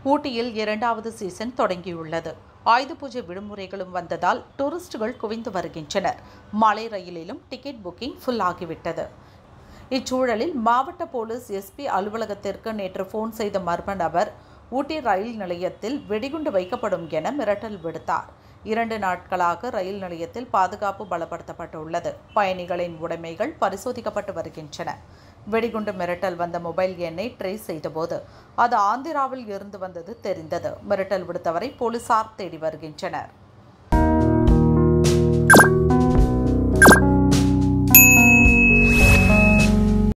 ஊட்டியில் இரண்டாவது சீசன் தொடங்கியுள்ளது ஆயுத பூஜை விடுமுறைகளும் வந்ததால் டூரிஸ்டுகள் குவிந்து வருகின்றனர் மலை ரயிலிலும் டிக்கெட் புக்கிங் ஃபுல் ஆகிவிட்டது இச்சூழலில் மாவட்ட போலீஸ் எஸ்பி அலுவலகத்திற்கு நேற்று ஃபோன் செய்த மர்ம நபர் ஊட்டி ரயில் நிலையத்தில் வெடிகுண்டு வைக்கப்படும் என மிரட்டல் விடுத்தார் இரண்டு நாட்களாக ரயில் நிலையத்தில் பாதுகாப்பு பலப்படுத்தப்பட்டுள்ளது பயணிகளின் உடைமைகள் பரிசோதிக்கப்பட்டு வருகின்றன வெடிகுண்டு மிரட்டல் வந்த மொபைல் எண்ணை ட்ரேஸ் செய்தபோது அது ஆந்திராவில் இருந்து வந்தது தெரிந்தது மிரட்டல் விடுத்தவரை போலீசார் தேடி வருகின்றனர்